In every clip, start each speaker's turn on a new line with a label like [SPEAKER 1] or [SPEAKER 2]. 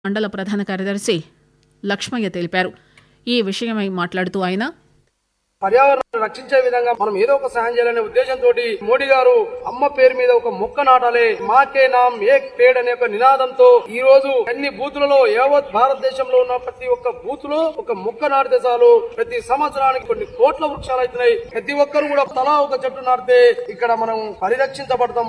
[SPEAKER 1] మండల ప్రధాన కార్యదర్శి లక్ష్మయ్య తెలిపారు ఈ విషయమై మాట్లాడుతూ ఆయన
[SPEAKER 2] పర్యావరణాన్ని రక్షించే విధంగా మనం ఏదో ఒక సహాయం చేయాలనే ఉద్దేశంతో మోడీ గారు అమ్మ పేరు మీద ఒక మొక్క నాటాలే మాకే నామ్ ఏక్ పేడ్ అనే ఒక నినాదంతో ఈ రోజు అన్ని బూతులలో యావత్ భారతదేశంలో ఉన్న ప్రతి ఒక్క బూత్ లో ఒక మొక్క నాటితే చాలు ప్రతి సంవత్సరానికి కొన్ని కోట్ల వృక్షాలు అవుతున్నాయి ప్రతి ఒక్కరు కూడా తలా ఒక చెట్టు నాటితే ఇక్కడ మనం పరిరక్షించబడతాం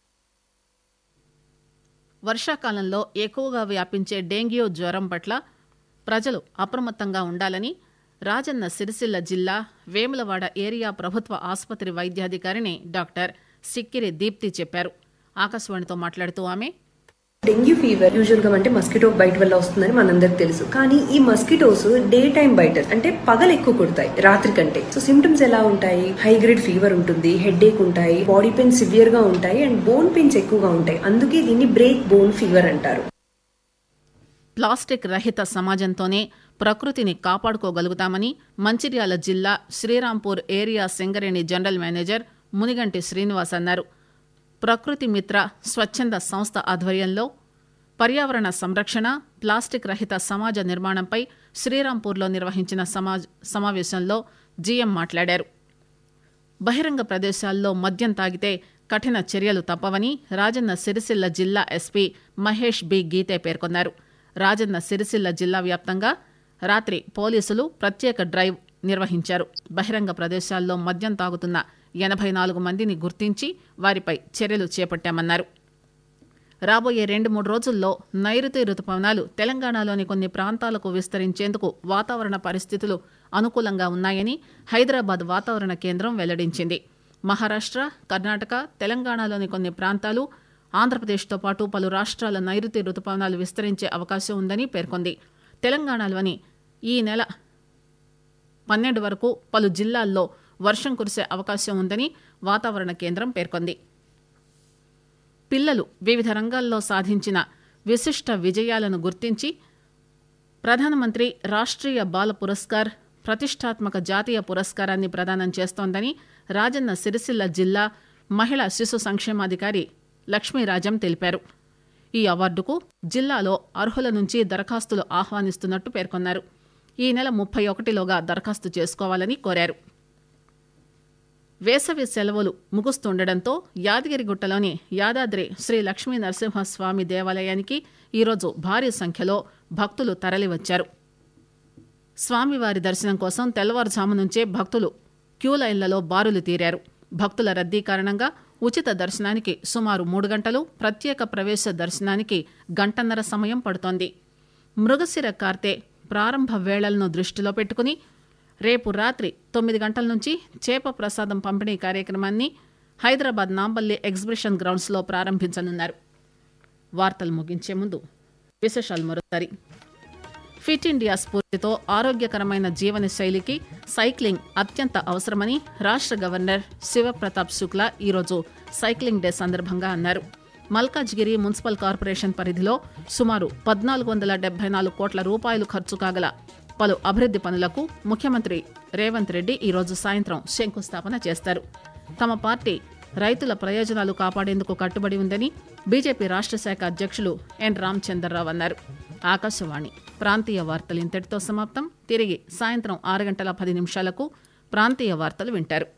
[SPEAKER 1] వర్షాకాలంలో ఎక్కువగా వ్యాపించే డెంగ్యూ జ్వరం పట్ల ప్రజలు అప్రమత్తంగా ఉండాలని రాజన్న సిరిసిల్ల జిల్లా వేములవాడ ఏరియా ప్రభుత్వ ఆసుపత్రి వైద్యాధికారిని డాక్టర్ సిక్కిరి దీప్తి చెప్పారు ఆకాశవాణితో మాట్లాడుతూ ఆమె
[SPEAKER 3] డెంగ్యూ ఫీవర్ యూజువల్ గా అంటే మస్కిటో బైట్ వల్ల వస్తుందని మనందరికి తెలుసు కానీ ఈ మస్కిటోస్ డే టైం బైటర్స్ అంటే పగలు ఎక్కువ కుడతాయి రాత్రి కంటే సో సిమ్టమ్స్ ఎలా ఉంటాయి హై గ్రేడ్ ఫీవర్ ఉంటుంది హెడ్ ఏక్ ఉంటాయి బాడీ పెయిన్ సివియర్ గా ఉంటాయి అండ్ బోన్ పెయిన్స్ ఎక్కువగా ఉంటాయి అందుకే దీన్ని బ్రేక్ బోన్ ఫీవర్ అంటారు
[SPEAKER 1] ప్లాస్టిక్ రహిత సమాజంతోనే ప్రకృతిని కాపాడుకోగలుగుతామని మంచిర్యాల జిల్లా Srirampur area Singareni general manager Muniganti Srinivas అన్నారు ప్రకృతి మిత్ర స్వచ్ఛంద సంస్థ ఆధ్వర్యంలో పర్యావరణ సంరక్షణ ప్లాస్టిక్ రహిత సమాజ నిర్మాణంపై శ్రీరాంపూర్లో నిర్వహించిన సమాజ్ సమావేశంలో జీఎం మాట్లాడారు బహిరంగ ప్రదేశాల్లో మద్యం తాగితే కఠిన చర్యలు తప్పవని రాజన్న సిరిసిల్ల జిల్లా ఎస్పీ మహేష్ బి గీతే పేర్కొన్నారు రాజన్న సిరిసిల్ల జిల్లా వ్యాప్తంగా రాత్రి పోలీసులు ప్రత్యేక డ్రైవ్ నిర్వహించారు బహిరంగ ప్రదేశాల్లో మద్యం తాగుతున్న ఎనభై నాలుగు మందిని గుర్తించి వారిపై చర్యలు చేపట్టామన్నారు రాబోయే రెండు మూడు రోజుల్లో నైరుతి రుతుపవనాలు తెలంగాణలోని కొన్ని ప్రాంతాలకు విస్తరించేందుకు వాతావరణ పరిస్థితులు అనుకూలంగా ఉన్నాయని హైదరాబాద్ వాతావరణ కేంద్రం వెల్లడించింది మహారాష్ట్ర కర్ణాటక తెలంగాణలోని కొన్ని ప్రాంతాలు ఆంధ్రప్రదేశ్తో పాటు పలు రాష్ట్రాల నైరుతి రుతుపవనాలు విస్తరించే అవకాశం ఉందని పేర్కొంది తెలంగాణలోని ఈ నెల పన్నెండు వరకు పలు జిల్లాల్లో వర్షం కురిసే అవకాశం ఉందని వాతావరణ కేంద్రం పేర్కొంది పిల్లలు వివిధ రంగాల్లో సాధించిన విశిష్ట విజయాలను గుర్తించి ప్రధానమంత్రి రాష్ట్రీయ బాల పురస్కార్ ప్రతిష్టాత్మక జాతీయ పురస్కారాన్ని ప్రదానం చేస్తోందని రాజన్న సిరిసిల్ల జిల్లా మహిళా శిశు సంక్షేమాధికారి లక్ష్మీరాజం తెలిపారు ఈ అవార్డుకు జిల్లాలో అర్హుల నుంచి దరఖాస్తులు ఆహ్వానిస్తున్నట్టు పేర్కొన్నారు ఈ నెల ముప్పై ఒకటిలోగా దరఖాస్తు చేసుకోవాలని కోరారు వేసవి సెలవులు ముగుస్తుండటంతో యాదగిరిగుట్టలోని యాదాద్రి శ్రీ లక్ష్మీ నరసింహస్వామి దేవాలయానికి ఈరోజు భారీ సంఖ్యలో భక్తులు తరలివచ్చారు స్వామివారి దర్శనం కోసం తెల్లవారుజాము నుంచే భక్తులు క్యూ లైన్లలో బారులు తీరారు భక్తుల రద్దీ కారణంగా ఉచిత దర్శనానికి సుమారు మూడు గంటలు ప్రత్యేక ప్రవేశ దర్శనానికి గంటన్నర సమయం పడుతోంది మృగశిర కార్తె ప్రారంభ వేళలను దృష్టిలో పెట్టుకుని రేపు రాత్రి తొమ్మిది గంటల నుంచి చేప ప్రసాదం పంపిణీ కార్యక్రమాన్ని హైదరాబాద్ నాంపల్లి ఎగ్జిబిషన్ గ్రౌండ్స్లో ప్రారంభించనున్నారు వార్తలు ముగించే ముందు విశేషాలు మరోసారి ఫిట్ ఇండియా స్ఫూర్తితో ఆరోగ్యకరమైన జీవన శైలికి సైక్లింగ్ అత్యంత అవసరమని రాష్ట్ర గవర్నర్ శివప్రతాప్ శుక్లా ఈరోజు సైక్లింగ్ డే సందర్భంగా అన్నారు మల్కాజ్గిరి మున్సిపల్ కార్పొరేషన్ పరిధిలో సుమారు పద్నాలుగు వందల డెబ్బై నాలుగు కోట్ల రూపాయలు ఖర్చు కాగల పలు అభివృద్ది పనులకు ముఖ్యమంత్రి రేవంత్ రెడ్డి ఈరోజు సాయంత్రం శంకుస్థాపన చేస్తారు తమ పార్టీ రైతుల ప్రయోజనాలు కాపాడేందుకు కట్టుబడి ఉందని బీజేపీ రాష్ట్ర శాఖ అధ్యక్షులు ఎన్ రామచంద్రరావు అన్నారు ఆకాశవాణి ప్రాంతీయ వార్తలు ఇంతటితో సమాప్తం తిరిగి సాయంత్రం ఆరు గంటల పది నిమిషాలకు ప్రాంతీయ వార్తలు వింటారు